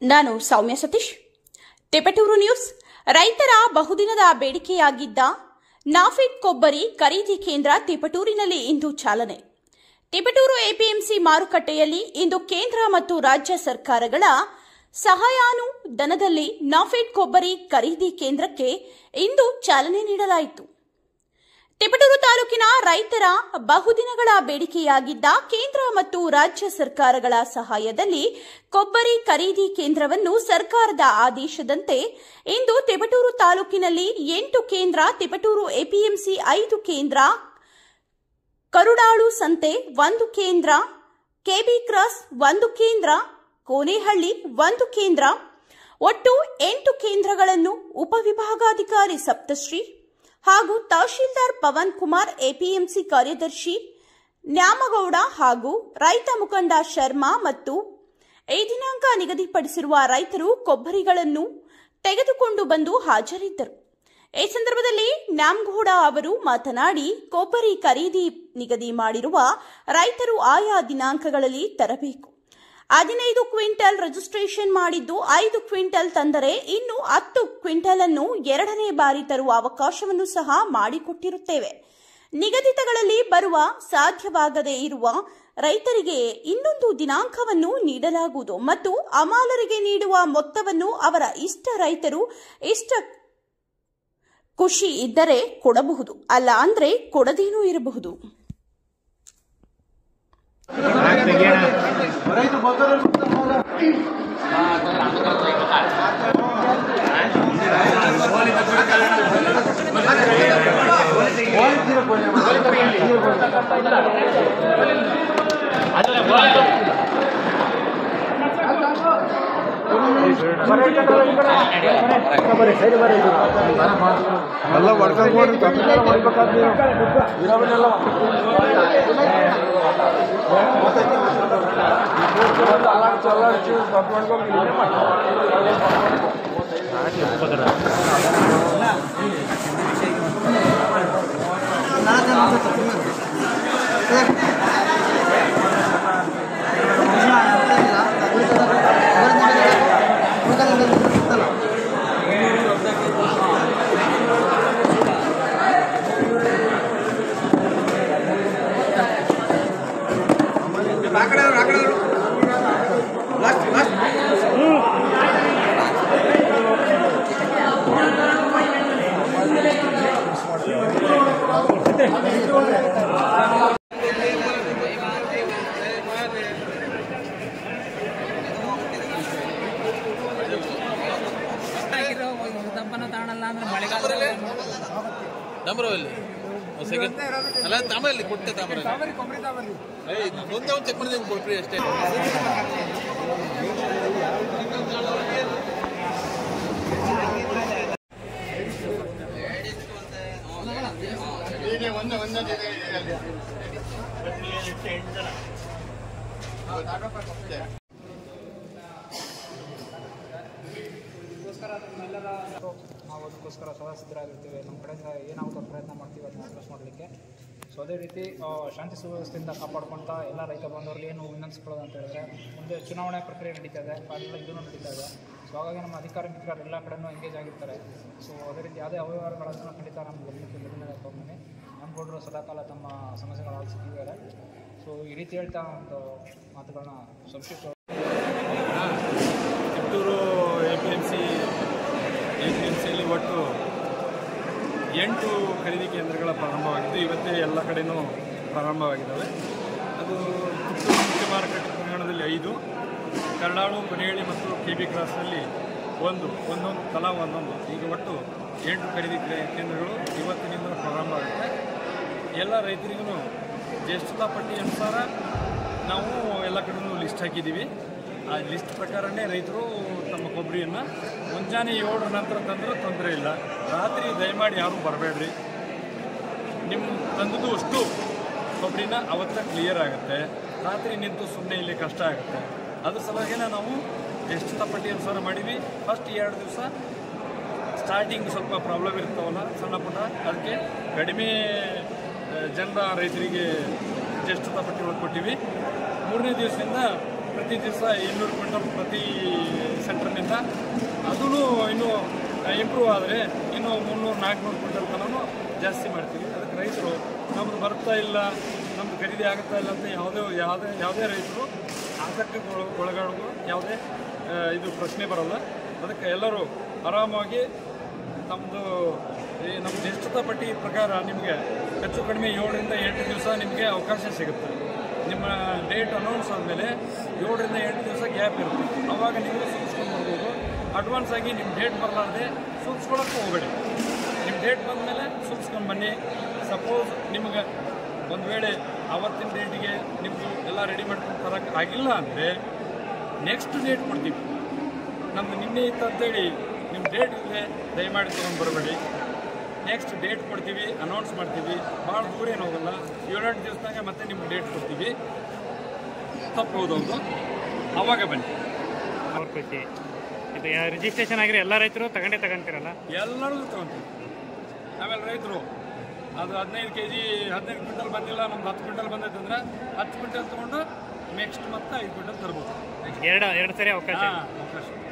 ನಾನು ಸೌಮ್ಯ ಸತೀಶ್ ತಿಪಟೂರು ನ್ಯೂಸ್ ರೈತರ ಬಹುದಿನದ ಬೇಡಿಕೆಯಾಗಿದ್ದ ನಾಫೆಡ್ ಕೊಬ್ಬರಿ ಖರೀದಿ ಕೇಂದ್ರ ತಿಪಟೂರಿನಲ್ಲಿ ಇಂದು ಚಾಲನೆ ತಿಪಟೂರು ಎಪಿಎಂಸಿ ಮಾರುಕಟ್ಟೆಯಲ್ಲಿ ಇಂದು ಕೇಂದ್ರ ಮತ್ತು ರಾಜ್ಯ ಸರ್ಕಾರಗಳ ಸಹಾಯಾನು ಧನದಲ್ಲಿ ನಾಫೆಡ್ ಕೊಬ್ಬರಿ ಖರೀದಿ ಕೇಂದ್ರಕ್ಕೆ ಇಂದು ಚಾಲನೆ ನೀಡಲಾಯಿತು ತಿಪಟೂರು ತಾಲೂಕಿನ ರೈತರ ಬಹುದಿನಗಳ ಬೇಡಿಕೆಯಾಗಿದ್ದ ಕೇಂದ್ರ ಮತ್ತು ರಾಜ್ಯ ಸರ್ಕಾರಗಳ ಸಹಾಯದಲ್ಲಿ ಕೊಬ್ಬರಿ ಖರೀದಿ ಕೇಂದ್ರವನ್ನು ಸರ್ಕಾರದ ಆದೇಶದಂತೆ ಇಂದು ತಿಪಟೂರು ತಾಲೂಕಿನಲ್ಲಿ ಎಂಟು ಕೇಂದ್ರ ತಿಪಟೂರು ಎಪಿಎಂಸಿ ಐದು ಕೇಂದ್ರ ಕರುಡಾಳು ಸಂತೆ ಒಂದು ಕೇಂದ್ರ ಕೆಬಿ ಕ್ರಾಸ್ ಒಂದು ಕೇಂದ್ರ ಕೋನೇಹಳ್ಳಿ ಒಂದು ಕೇಂದ್ರ ಒಟ್ಟು ಎಂಟು ಕೇಂದ್ರಗಳನ್ನು ಉಪವಿಭಾಗಾಧಿಕಾರಿ ಸಪ್ತಶ್ರೀ ಹಾಗೂ ತಹಶೀಲ್ದಾರ್ ಪವನ್ ಕುಮಾರ್ ಎಪಿಎಂಸಿ ಕಾರ್ಯದರ್ಶಿ ನ್ಯಾಮಗೌಡ ಹಾಗೂ ರೈತ ಮುಖಂಡ ಶರ್ಮಾ ಮತ್ತು ಈ ದಿನಾಂಕ ನಿಗದಿಪಡಿಸಿರುವ ರೈತರು ಕೊಬ್ಬರಿಗಳನ್ನು ತೆಗೆದುಕೊಂಡು ಬಂದು ಹಾಜರಿದ್ದರು ಈ ಸಂದರ್ಭದಲ್ಲಿ ನ್ಯಾಮಗೌಡ ಅವರು ಮಾತನಾಡಿ ಕೊಬ್ಬರಿ ಖರೀದಿ ನಿಗದಿ ಮಾಡಿರುವ ರೈತರು ಆಯಾ ದಿನಾಂಕಗಳಲ್ಲಿ ತರಬೇಕು ಹದಿನೈದು ಕ್ವಿಂಟಲ್ ರಿಜಿಸ್ಟ್ರೇಷನ್ ಮಾಡಿದ್ದು ಐದು ಕ್ವಿಂಟಲ್ ತಂದರೆ ಇನ್ನು ಹತ್ತು ಕ್ವಿಂಟಲ್ ಅನ್ನು ಎರಡನೇ ಬಾರಿ ತರುವ ಅವಕಾಶವನ್ನು ಸಹ ಮಾಡಿಕೊಟ್ಟಿರುತ್ತೇವೆ ನಿಗದಿತಗಳಲ್ಲಿ ಬರುವ ಸಾಧ್ಯವಾಗದೇ ಇರುವ ರೈತರಿಗೆ ಇನ್ನೊಂದು ದಿನಾಂಕವನ್ನು ನೀಡಲಾಗುವುದು ಮತ್ತು ಅಮಾಲರಿಗೆ ನೀಡುವ ಮೊತ್ತವನ್ನು ಅವರ ಇಷ್ಟ ರೈತರು ಇಷ್ಟ ಖುಷಿ ಇದ್ದರೆ ಕೊಡಬಹುದು ಅಲ್ಲ ಅಂದ್ರೆ ಕೊಡದೇನೂ ಇರಬಹುದು ಎಲ್ಲ ಹೊಡ್ಕೊಂಡು ನೋಡಿ ತಪ್ಪಿದಾರ ಮಾಡ್ಬೇಕಾದ್ ನೀವು ಇರೋವನ್ನೆಲ್ಲ ಅಲ್ಲಾಡ್ಸಿ ಅಲ್ಲಾಡ್ಸಿ ತಪ್ಪು ಮಾಡ್ಕೊಂಡು ಇಲ್ಲೇ ಮಾಡ್ಕೊಂಡು ದಪ್ಪನ ತಾಣಲ್ಲ ಅಂದ್ರೆ ಮಳೆಗಾಲದಲ್ಲಿ ತಾಮ್ರವಲ್ಲಿ ಸೆಕೆಂಡ್ ಅಲ್ಲ ತಾಮ್ರಲ್ಲಿ ಕೊಟ್ಟೆ ತಾಮ್ರ ಏಯ್ ಒಂದೇ ಒಂದು ಚೆಕ್ ಮಾಡಿದ್ರೆ ಕೊಟ್ರಿ ಅಷ್ಟೇ ನಾವು ಅದಕ್ಕೋಸ್ಕರ ಸದಾ ಸಿದ್ಧರಾಗಿರ್ತೀವಿ ನಮ್ಮ ಕಡೆಯಿಂದ ಏನಾಗುತ್ತೋ ಪ್ರಯತ್ನ ಮಾಡ್ತೀವಿ ಅದನ್ನ ಅಡ್ರೆಸ್ ಮಾಡಲಿಕ್ಕೆ ಸೊ ಅದೇ ರೀತಿ ಆ, ಶಾಂತಿ ಸುವ್ಯವಸ್ಥೆಯಿಂದ ಕಾಪಾಡ್ಕೊಳ್ತಾ ಎಲ್ಲ ರೈತ ಬಾಂಧವರಿಗೆ ಏನು ವಿನಂತಿಸ್ಕೊಳ್ಳೋದು ಅಂತ ಹೇಳಿದ್ರೆ ಮುಂದೆ ಚುನಾವಣೆ ಪ್ರಕ್ರಿಯೆ ನಡೀತಾ ಇದೆ ಎಲ್ಲ ಇದೂ ನಡೀತಾ ಇದೆ ಸೊ ಹಾಗಾಗಿ ನಮ್ಮ ಅಧಿಕಾರಿ ಮಿತ್ರರು ಎಲ್ಲ ಕಡೆನೂ ಎಂಗೇಜ್ ಆಗಿರ್ತಾರೆ ಸೊ ಅದೇ ರೀತಿ ಯಾವುದೇ ಅವ್ಯವಹಾರಗಳನ್ನು ಖಂಡಿತ ನಮ್ಮ ಗಮನಕ್ಕೆ ಮೊದಲನೇ ತೊಗೊಂಬನ್ನಿ ನಮ್ಮ ಕೊಡರು ಸದಾಕಾಲ ತಮ್ಮ ಸಮಸ್ಯೆಗಳು ಆಲಿಸಿದ್ದಾರೆ ಸೊ ಈ ರೀತಿ ಹೇಳ್ತಾ ಒಂದು ಮಾತುಗಳನ್ನ ಸಂಕ್ಷಿಪ್ತ Chittoor A P M C A P M C ಒಟ್ಟು ಎಂಟು ಖರೀದಿ ಕೇಂದ್ರಗಳ ಪ್ರಾರಂಭವಾಗಿದ್ದು ಇವತ್ತೇ ಎಲ್ಲ ಕಡೆನೂ ಪ್ರಾರಂಭವಾಗಿದ್ದಾವೆ ಅದು ಚಿತ್ತೂರು ಮುಖ್ಯ ಮಾರುಕಟ್ಟೆ ಪ್ರಯಾಣದಲ್ಲಿ ಐದು ಕರ್ನಾಡು ಕೊನೆಹಳ್ಳಿ ಮತ್ತು ಕೆ ಬಿ ಕ್ರಾಸ್ನಲ್ಲಿ ಒಂದು ಒಂದೊಂದು ತಲಾ ಒಂದೊಂದು ಈಗ ಒಟ್ಟು ಎಂಟು ಖರೀದಿ ಕೇ- ಕೇಂದ್ರಗಳು ಇವತ್ತಿನಿಂದ ಪ್ರಾರಂಭ ಆಗುತ್ತೆ ಎಲ್ಲ ರೈತರಿಗೂ ಜ್ಯೇಷ್ಠತಾ ಪಟ್ಟಿ ಅನುಸಾರ ನಾವು ಎಲ್ಲ ಕಡೆನೂ ಲಿಸ್ಟ್ ಹಾಕಿದ್ದೀವಿ ಆ ಲಿಸ್ಟ್ ಪ್ರಕಾರನೇ ರೈತರು ತಮ್ಮ ಕೊಬ್ಬರಿಯನ್ನು ಮುಂಜಾನೆ ಏಳರ ನಂತರ ತಂದರೂ ತೊಂದರೆ ಇಲ್ಲ ರಾತ್ರಿ ದಯಮಾಡಿ ಯಾರೂ ಬರಬೇಡ್ರಿ ನಿಮ್ಮ ತಂದದ್ದು ಅಷ್ಟು ಕೊಬ್ಬರಿನ ಅವತ್ತ ಕ್ಲಿಯರ್ ಆಗುತ್ತೆ ರಾತ್ರಿ ನಿಂತು ಸುಮ್ಮನೆ ಇಲ್ಲಿ ಕಷ್ಟ ಆಗುತ್ತೆ ಅದ್ರ ಸಲುವಾಗಿನ ನಾವು ಎಷ್ಟು ತಪ್ಪಟ್ಟಿ ಅನುಸಾರ ಮಾಡೀವಿ ಫಸ್ಟ್ ಎರಡು ದಿವಸ ಸ್ಟಾರ್ಟಿಂಗ್ ಸ್ವಲ್ಪ ಪ್ರಾಬ್ಲಮ್ ಇರ್ತಾವಲ್ಲ ಸಣ್ಣ ಪುಟ್ಟ ಅದಕ್ಕೆ ಕಡಿಮೆ ಆ, ಜನರ ರೈತರಿಗೆ ಜ್ಯೇಷ್ಠತಾ ಪಟ್ಟಿ ಒಳಗೆ ಕೊಟ್ಟಿವಿ ಮೂರನೇ ದಿವಸದಿಂದ ಪ್ರತಿ ದಿವಸ ಇನ್ನೂರು ಕ್ವಿಂಟಲ್ ಪ್ರತಿ ಸೆಂಟರ್ನಿಂದ ಅದೂ ಇನ್ನೂ ಇಂಪ್ರೂವ್ ಆದರೆ ಇನ್ನೂ ಮುನ್ನೂರು ನಾಲ್ಕುನೂರು ಕ್ವಿಂಟಲ್ ತನಕ ಜಾಸ್ತಿ ಮಾಡ್ತೀವಿ ಅದಕ್ಕೆ ರೈತರು ನಮ್ಮದು ಬರ್ತಾ ಇಲ್ಲ ನಮ್ದು ಖರೀದಿ ಆಗುತ್ತಾ ಇಲ್ಲ ಅಂತ ಯಾವುದೇ ಯಾವುದೇ ಯಾವುದೇ ರೈತರು ಆತಂಕಕ್ಕೆ ಒಳ- ಒಳಗಾಡೋದು ಯಾವುದೇ ಆ, ಇದು ಪ್ರಶ್ನೆ ಬರಲ್ಲ ಅದಕ್ಕೆ ಎಲ್ಲರೂ ಆರಾಮಾಗಿ ನಮ್ಮದು ಈ ನಮ್ಮ ನಿಶ್ಚಿತ ಪಟ್ಟಿ ಪ್ರಕಾರ ನಿಮಗೆ ಹೆಚ್ಚು ಕಡಿಮೆ ಏಳರಿಂದ ಎಂಟು ದಿವಸ ನಿಮಗೆ ಅವಕಾಶ ಸಿಗುತ್ತೆ ನಿಮ್ಮ ಡೇಟ್ ಅನೌನ್ಸ್ ಆದಮೇಲೆ ಏಳರಿಂದ ಎಂಟು ದಿವಸ ಗ್ಯಾಪ್ ಇರುತ್ತೆ ಆವಾಗ ನೀವು ಸೂಚಿಸ್ಕೊಂಡು ಬರ್ಬೋದು ಅಡ್ವಾನ್ಸ್ ಆಗಿ ನಿಮ್ಮ ಡೇಟ್ ಬರಲಾರ್ದೆ ಸೂಚಿಸ್ಕೊಳಕ್ಕೆ ಹೋಗಬೇಡಿ ನಿಮ್ಮ ಡೇಟ್ ಬಂದಮೇಲೆ ಸೂಚಿಸ್ಕೊಂಡು ಬನ್ನಿ ಸಪೋಸ್ ನಿಮಗೆ ಒಂದು ವೇಳೆ ಆವತ್ತಿನ ಡೇಟಿಗೆ ನಿಮ್ಮದು ಎಲ್ಲ ರೆಡಿ ಮಾಡ್ಕೊಂಡು ತರಕ್ಕೆ ಆಗಿಲ್ಲ ಅಂದರೆ ನೆಕ್ಸ್ಟ್ ಡೇಟ್ ಕೊಡ್ತೀವಿ ನಮ್ದು ನಿನ್ನೆ ಇತ್ತು ಅಂತೇಳಿ ನಿಮ್ಮ ಡೇಟ್ ಇಲ್ಲದೆ ದಯಮಾಡಿ ತೊಗೊಂಡು ಬರಬೇಡಿ ನೆಕ್ಸ್ಟ್ ಡೇಟ್ ಕೊಡ್ತೀವಿ ಅನೌನ್ಸ್ ಮಾಡ್ತೀವಿ ಭಾಳ ದೂರ ಏನು ಹೋಗಲ್ಲ ಏಳೆಂಟು ದಿವಸದಾಗ ಮತ್ತೆ ನಿಮ್ಗೆ ಡೇಟ್ ಕೊಡ್ತೀವಿ ತಪ್ಪಬಹುದು ಒಂದು ಅವಾಗ ಬನ್ನಿ ಅವ್ರ ಖುಷಿ ಇದು ರಿಜಿಸ್ಟ್ರೇಷನ್ ಆಗಿರೋ ಎಲ್ಲ ರೈತರು ತಗೊಂಡೇ ತಗೊಂತೀರಲ್ಲ ಎಲ್ಲರೂ ತೊಗೊಂತೀವಿ ಆಮೇಲೆ ರೈತರು ಅದು ಹದಿನೈದು ಕೆ ಜಿ ಹದಿನೈದು ಕ್ವಿಂಟಲ್ ಬಂದಿಲ್ಲ ನಮ್ದು ಹತ್ತು ಕ್ವಿಂಟಲ್ ಬಂದೈತೆ ಅಂದ್ರೆ ಹತ್ತು ಕ್ವಿಂಟಲ್ ತೊಗೊಂಡು ನೆಕ್ಸ್ಟ್ ಮತ್ತೆ ಐದು ಕ್ವಿಂಟಲ್ ತರ್ಬೋದು ಎರಡು ಎರಡು ಸರಿ ಅವಕಾಶ ಹಾಂ ಅವಕಾಶ